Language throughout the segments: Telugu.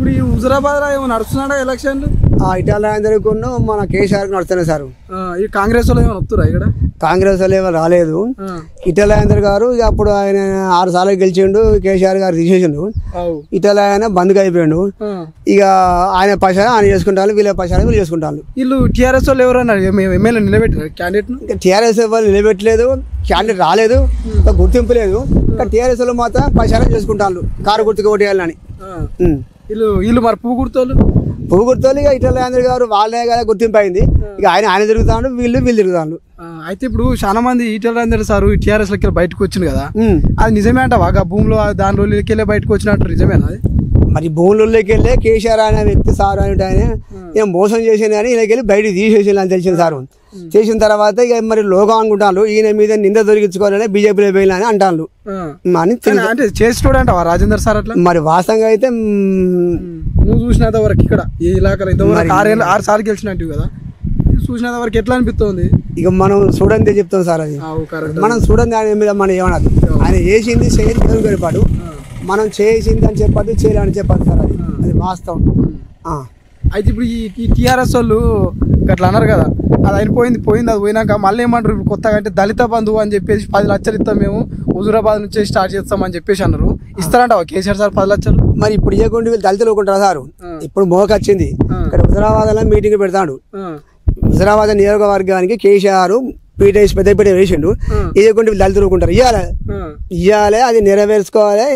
ఇప్పుడు ఈ హుజరాబాద్ లో ఏమో నడుస్తున్నాడా ఎలక్షన్లు ఆ ఇటాల అందరికీ మన కేసీఆర్ నడుస్తున్నాయి సార్ ఆ, ఈ కాంగ్రెస్ వాళ్ళు ఏమైనా వస్తురా ఇక్కడ కాంగ్రెస్ వాళ్ళు ఏమో రాలేదు ఆ, ఇటల అందరు గారు ఇక అప్పుడు ఆయన ఆరు సార్లు గెలిచిండు కేసీఆర్ గారు తీసేసిండు అవు ఇటల ఆయన బంద్గా అయిపోయిండు ఆ. ఇక ఆయన పైసలు ఆయన చేసుకుంటారు వీళ్ళ పైసలు వీళ్ళు చేసుకుంటారు వీళ్ళు టీఆర్ఎస్ వాళ్ళు ఎవరన్నారు ఎమ్మెల్యే నిలబెట్టారు క్యాండిడేట్ ను ఇంకా టీఆర్ఎస్ వాళ్ళు నిలబెట్టలేదు క్యాండిడేట్ రాలేదు ఇంకా గుర్తింపు లేదు ఇంకా టీఆర్ఎస్ వాళ్ళు మాత్రం పైసలు చేసుకుంటారు కారు గుర్తుకు ఓటు వేయాలని ఉం. వీళ్ళు వీళ్ళు మరి పువ్వు గుర్తోళ్ళు పువ్వు గుర్తులు ఇక ఇటల అందరు గారు వాళ్ళే కదా గుర్తింపు అయింది ఇక ఆయన ఆయన తిరుగుతాడు వీళ్ళు వీళ్ళు తిరుగుతాడు ఆ, అయితే ఇప్పుడు చాలా మంది ఈటల అందరు సార్ టీఆర్ఎస్ లకి బయటకు వచ్చింది కదా ఉం. అది నిజమే అంటావా ఆ భూమిలో ఆ దాని రోజులకి వెళ్ళి బయటకు వచ్చినట్టు నిజమేనా అది మరి భూములలోకి వెళ్ళి కేసీఆర్ అనే వ్యక్తి సార్ అంటే ఆయన ఏం మోసం చేసింది కానీ ఈయనకి వెళ్ళి బయట తీసేసింది అని తెలిసింది సార్ చేసిన తర్వాత ఇక మరి లోకం అనుకుంటాను ఈయన మీద నింద దొరికించుకోవాలని బీజేపీలో పోయినా అంటాను ఆ. అని కానీ తెలుసు. అంటే చేసి చూడంటావా రాజేందర్ సార్ అట్లా మరి వాస్తవంగా అయితే మ్, నువ్వు చూసినంత వరకు ఇక్కడ ఈ ఇలాకాలో ఇంతవరకు ఆరు ఏళ్ళు ఆరు సార్లు గెలిచినట్టు కదా చూసినంత వరకు ఎట్లా అనిపిస్తుంది ఇక మనం చూడండి చెప్తాం సార్ అది కరెక్ట్ మనం చూడండి ఆయన మీద మనం ఏమనదు ఆయన చేసింది చేయని దేవుని గడిపాడు మనం చేసింది అని చెప్పద్దు చేయలేని చెప్పద్దు సార్ అది అది వాస్తవం ఆ. అయితే ఇప్పుడు ఈ ఈ టీఆర్ఎస్ వాళ్ళు అట్లా అన్నారు కదా అది అయిపోయింది పోయింది అది పోయినాక మళ్ళీ ఏమంటారు ఇప్పుడు కొత్తగా అంటే దళిత బంధువు అని చెప్పేసి పది లక్షలు ఇస్తాం మేము హుజురాబాద్ నుంచే స్టార్ట్ చేస్తామని చెప్పేసి అన్నారు ఇస్తారంట కేసీఆర్ సార్ పది లక్షలు మరి ఇప్పుడు ఇవ్వకుండా వీళ్ళు దళితులు ఊరుకుంటారా సారు ఆ. ఇప్పుడు మోకొచ్చింది ఆ. ఇక్కడ హుజరాబాద్లో మీటింగ్ పెడతాడు ఆ, హుజరాబాద్ నియోజకవర్గానికి కేసీఆర్ పీట వేసి పెద్ద పీట వేసిండు ఆ. ఇవ్వకుండా వీళ్ళు దళితులు ఊరుకుంటారు ఇవ్వాలి ఆ. ఇవ్వాలి అది నెరవేర్చుకోవాలి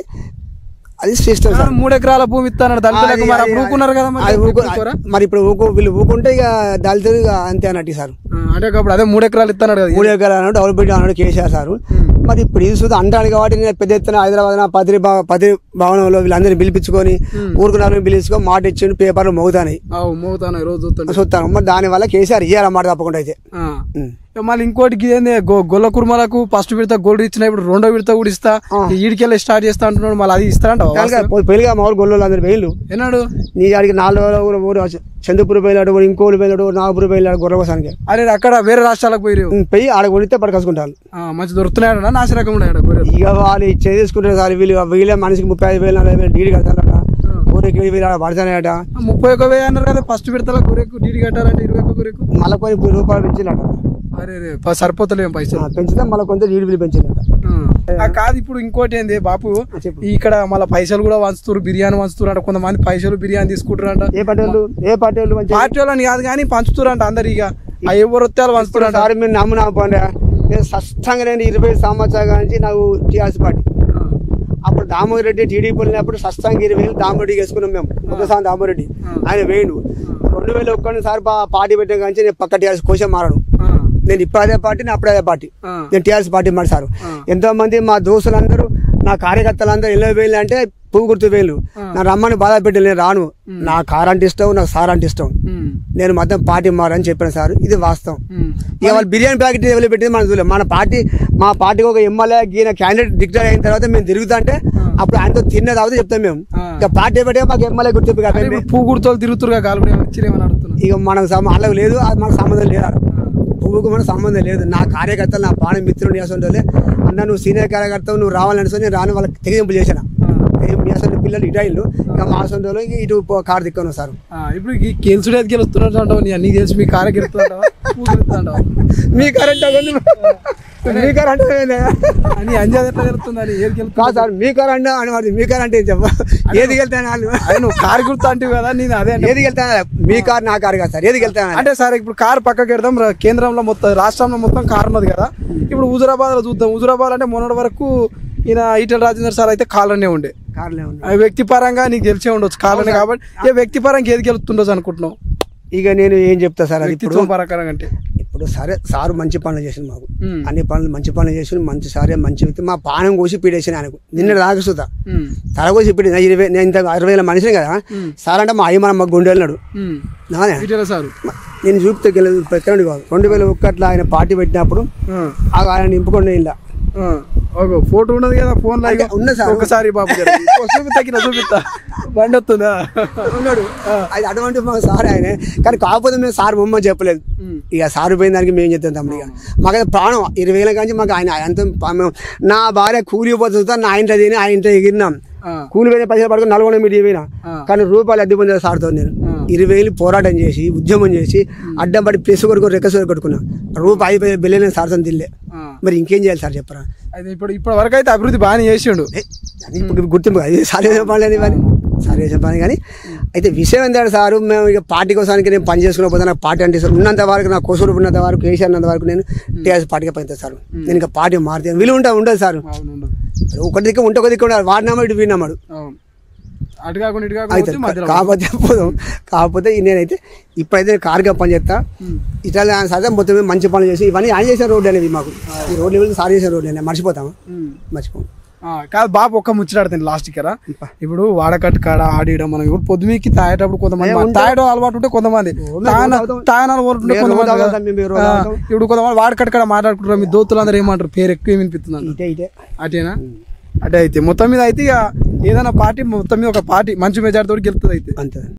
అది సిస్టమ్ సార్ మూడు ఎకరాల భూమి ఇస్తానన్నారు దళితులకు అది- మరి అది- అప్పుడు ఊకున్నారు కదా మరి అది ఊకు- ఊరుకోరా? మరి ఇప్పుడు ఊకు వీళ్ళు ఊకుంటే ఇక దళితులు ఇక అంతే అన్నట్టు సార్ ఆ, అంటే అప్పుడు అదే మూడు ఎకరాలు ఇస్తాడు కదా మూడు ఎకరాలు అన్నాడు డెవలప్మెంట్ అన్నాడు కేసీఆర్ సార్ మరి ఇప్పుడు ఇది చూద్దాం అంటాడు కాబట్టి నేను పెద్ద ఎత్తున హైదరాబాద్ నా పత్రి భవ- పత్రి భవనంలో వీళ్ళందరినీ పిలిపించుకొని ఊరుకున్నారని పిలుచుకొని మాట ఇచ్చిండు పేపర్లు మోగుతాయి అవు మోగుతాను రోజు చూస్తాను చూస్తాను మరి దానివల్ల కేసీఆర్ ఇయ్యాలన్నమాట తప్పకుండా అయితే ఆ. ఉం. ఇక మళ్ళీ ఇంకోటి ఏంది గొల్ల కుర్మలకు ఫస్ట్ విడత గోల్డ్ ఇచ్చిన ఇప్పుడు రెండో విడత కూడా ఇస్తా ఈడికెళ్ళి స్టార్ట్ చేస్తా అంటున్నాడు మళ్ళీ అది ఇస్తారంట కనుక పొ- పెళ్ళిగా మామూలు గొల్లు అందరు వేళ్ళు ఏనాడు నీ ఆడికి నాలుగు రోజులు ఊరు- ఊరు వచ్చి- చందుపూర్ పోయినాడు ఇంకోళ్ళు పోయినాడు నాగపూర్ పోయినాడు గొర్రె కోసానికి అరే అక్కడ వేరే రాష్ట్రాలకు పోయి ఉం, పోయి ఆడ కొనితే పడకసుకుంటారు మంచి దొరుకుతున్నాయట నాసి రకం ఉన్నాయట గొర్రెలు ఇక వాళ్ళు ఇచ్చేది తీసుకుంటారు సార్ వీళ్ళు వీళ్ళే మనిషికి ముప్పై ఐదు వేలు నలభై వేలు డీడీ కడతారట ఊరికి ఏడు వేలు ఆడ పడతానట ఆ, ముప్పై ఒక వెయ్యి అన్నారు కదా ఫస్ట్ విడతల గొర్రెకు డీడీ కట్టాలంటే ఇరవై ఒక గొర్రెకు మళ్ళీ కొన్ని రూపాయలు పెంచినట అరే రే ప- సరిపోతలేం పైసలు పెంచితే మళ్ళీ కొంత డీడీ బిల్లు పెంచినట ఆ. ఆ, కాదు ఇప్పుడు ఇంకోటి ఏంది బాపు చెప్పు. ఇక్కడ మళ్ళీ పైసలు కూడా వంచుతారు బిర్యానీ వంచుతారు అంట కొంతమంది పైసలు బిర్యానీ తీసుకుంటారు అంట ఏ పార్టీ వాళ్ళు ఏ పార్టీ వాళ్ళు మంచి పార్టీ వాళ్ళని కాదు కానీ పంచుతారు అంట అందరు ఇక ఆ ఎవరు వస్తే వాళ్ళు ఇప్పుడు పంచుతారు సార్ మీరు నమ్ము నమ్మకండి నేను స్పష్టంగా నేను ఇరవై సంవత్సరాల నుంచి నాకు టీఆర్ఎస్ పార్టీ అప్పుడు దామోదర్ రెడ్డి టీడీపీ వెళ్ళినప్పుడు సస్తంగా ఇరవై వేలు దామోదర్ రెడ్డికి వేసుకున్నాం మేము ముద్దసాని దామోదర్ రెడ్డి ఆయన వేయండు రెండు వేల ఒక్కటి సార్ పా- పార్టీ పెట్టే కానీ నేను పక్క టీఆర్ఎస్ కోసే మారను నేను ఇప్పుడు అదే పార్టీ నేను అప్పుడు అదే పార్టీ ఆ. నేను టీఆర్ఎస్ పార్టీ మాట సార్ ఎంతో మంది మా దోస్తులందరూ నా కార్యకర్తలందరూ ఎన్నో వేలు అంటే పువ్వు గుర్తు వేలు నా రమ్మని బాధ పెట్టి నేను రాను నా కార్ అంటే ఇష్టం నాకు సార్ అంటే ఇష్టం నేను మొత్తం పార్టీ మారని చెప్పిన సార్ ఇది వాస్తవం ఇక వాళ్ళు బిర్యానీ ప్యాకెట్ ఎవరు పెట్టింది మనం చూడలేదు మన పార్టీ మా పార్టీకి ఒక ఎమ్మెల్యే గీన క్యాండిడేట్ డిక్లేర్ అయిన తర్వాత మేము తిరుగుతా అంటే అప్పుడు ఆయనతో తిన్నది అవుతే చెప్తాం మేము ఆ. ఇక పార్టీ పెట్టే మాకు ఎమ్మెల్యే గుర్తింపు కాదు పువ్వు గుర్తోలు తిరుగుతురుగా కాలు ఇచ్చిరేమని అడుగుతున్నా ఇక మనకు సం- వాళ్ళకి లేదు అది మనకు సంబంధం లేదు ఆడ. పువ్వుకు మనకు సంబంధం లేదు నా కార్యకర్తలు నా పాన మిత్రుడు నీ అసలు అన్న నువ్వు సీనియర్ కార్యకర్తవు నువ్వు రావాలని నేను రాను వాళ్ళకి తెగింపు చేసిన ఏం మీ అసలు పిల్లలు ఇటు అయిండు ఇక మా అసలు ఇటు పో- కారు దిక్కును సార్ ఆ, ఇప్పుడు ఈ కేల్సుడు ఎదికి వస్తున్నట్టు అంటావు నీ అన్ని తెలిసి మీ కారె గెలుస్తుంటావా పువ్వు గెలుస్తుంటావా మీ కరెంట్ మీ కరెంట్ అని అంజాది ఎట్లా గెలుతుందని ఏది గెలుతుంది కాదు సార్ మీ కరెంట్ అని మరి మీ కార్ అంటే ఏం చెప్ప ఏది వెళ్తాను వాళ్ళు అదే నువ్వు కారు గుర్తు అంటివి కదా నేను అదే అంటే ఏది వెళ్తాను మీ కార్ నా కారు కాదు సార్ ఏది వెళ్తాను అంటే సరే ఇప్పుడు కారు పక్కకి పెడదాం రా- కేంద్రంలో మొత్తం రాష్ట్రంలో మొత్తం కారు ఉన్నది కదా ఇప్పుడు హుజురాబాద్ లో చూద్దాం హుజురాబాద్ అంటే మొన్నటి వరకు ఈయన ఈటల రాజేందర్ సార్ అయితే కాలనే ఉండే కార్లే ఉన్నాయి ఆ వ్యక్తిపరంగా నీకు గెలిచే ఉండొచ్చు కాలనే కాబట్టి ఏ వ్యక్తిపరంగా ఏది గెలుతుండొచ్చు అనుకుంటున్నావు ఇక నేను ఏం చెప్తా సార్ అది ఇప్పుడు వ్యక్తిత్వం పరంగా అంటే ఇప్పుడు సరే సారు మంచి పనులు చేసింది మాకు ఉమ్. అన్ని పనులు మంచి పనులు చేసి మంచి సారే మంచి వ్యక్తి మా పానం కోసి పీడేసిన ఆయనకు నిన్న రాకసుతా ఉమ్. తల కోసి పీడి ఇరవై నేను ఇంత అరవై వేల మనిషిని కదా సార్ అంటే మా అయ్య మన మాకు గుండె వెళ్ళినాడు ఉమ్. నానే ఈటల సారు నేను చూపితే పెట్టండి కాదు రెండు వేల ఒక్కట్లో ఆయన పార్టీ పెట్టినప్పుడు ఆ. ఆ ఆయన నింపుకుండా ఇలా ఆ. ఒక ఫోటో ఉన్నది కదా ఫోన్ లో అంటే ఉన్నది సార్. ఒకసారి బాబు గారు. ఓ, చూపిస్తా కింద చూపిస్తా బండి వస్తుందా ఉన్నాడు అది అటువంటి మా సార్ ఆయన కానీ కాకపోతే మేము సార్ బొమ్మ చెప్పలేదు ఉమ్. ఇక సార్ పోయిన దానికి మేము చెప్తాం తమ్ముడు ఇక మాకైతే ప్రాణం ఇరవై వేల కానీ మాకు ఆయన అంత మేము నా భార్య కూలి పోతుందా నా ఇంట్లో తిని ఆయన ఇంట్లో ఎగిరినాం ఆ. కూలి పోయిన పైసలు పడుకుని నల్గొండ మీడియం పోయినా ఆ. కానీ రూపాయలు అద్దె పొందే సార్తో నేను ఆ. ఇరవై వేలు పోరాటం చేసి ఉద్యమం చేసి అడ్డం పడి ప్రెస్ కొడుకు రెక్కసోరు కొట్టుకున్నా రూపాయి ఐదు బిల్లు సార్తో తిల్లే ఆ. మరి ఇంకేం చేయాలి సార్ చెప్పరా అయితే ఇప్పుడు ఇప్పటి వరకు అయితే అభివృద్ధి బాగానే చేసిండు ఏ, అది ఇప్పుడు గుర్తింపు అది సార్ చెప్పాలి మరి సార్ చెప్పాలి కానీ అయితే విషయం ఏంటంటే సారు మేము ఇక పార్టీ కోసానికి నేను పని చేసుకునే పోతే నాకు పార్టీ అంటే ఇష్టం. ఉన్నంత వరకు నా కోసూరు ఉన్నంత వరకు కేసీఆర్ ఉన్నంత వరకు నేను టీఆర్ఎస్ పార్టీకి పనిచేస్తాను సార్ నేను ఇంకా పార్టీ మారుతాను విలువ ఉంటా ఉండదు సార్ అవును ఉండదు. ఒకటి దిక్కు ఉంటే ఒక దిక్కు ఉండాలి వాడి నమ్మడు ఇటు వీడి నమ్మడు అవును అటు కాకుండా ఇటు అయితే కాకుండా మధ్యలో కాకపోతే పోదాం కాకపోతే ఈ నేనైతే ఇప్పుడైతే కారుగా పని చేస్తా ఇట్లా సరే మొత్తం మీద మంచి పనులు చేసి ఇవన్నీ ఆయన చేసిన రోడ్లు అనేవి మాకు ఈ రోడ్లు ఇవన్నీ సార్ చేసిన రోడ్లు అనేవి మర్చిపోతాము ఉమ్. మర్చిపోం ఆ, కాదు బాబు ఒక్క ముచ్చటాడుతుంది లాస్ట్ కదా ఇప్పుడు వాడకట్టు కాడ ఆడియడం మనం ఇప్పుడు పొద్దుమీకి తాగేటప్పుడు కొంతమంది మా- తాగడం అలవాటు ఉంటే కొంతమంది తాగన తాగనాలు ఓటు ఉంటే మేము కొంతమంది రోజు కదా. తాగుతాం, మేము రోజు ఆ, తాగుతాం. ఇప్పుడు కొంతమంది వాడకట్టు కాడ మాట్లాడుకుంటారు మీ దోతులు అందరూ ఏమంటారు పేరు ఎక్కువ వినిపిస్తుంది ఇటే ఇటే అటేనా అటే అయితే మొత్తం మీద అయితే ఇక ఏదైనా పార్టీ మొత్తం మీద ఒక పార్టీ మంచి మెజార్టీ తోటి గెలుస్తుంది అయితే అంతే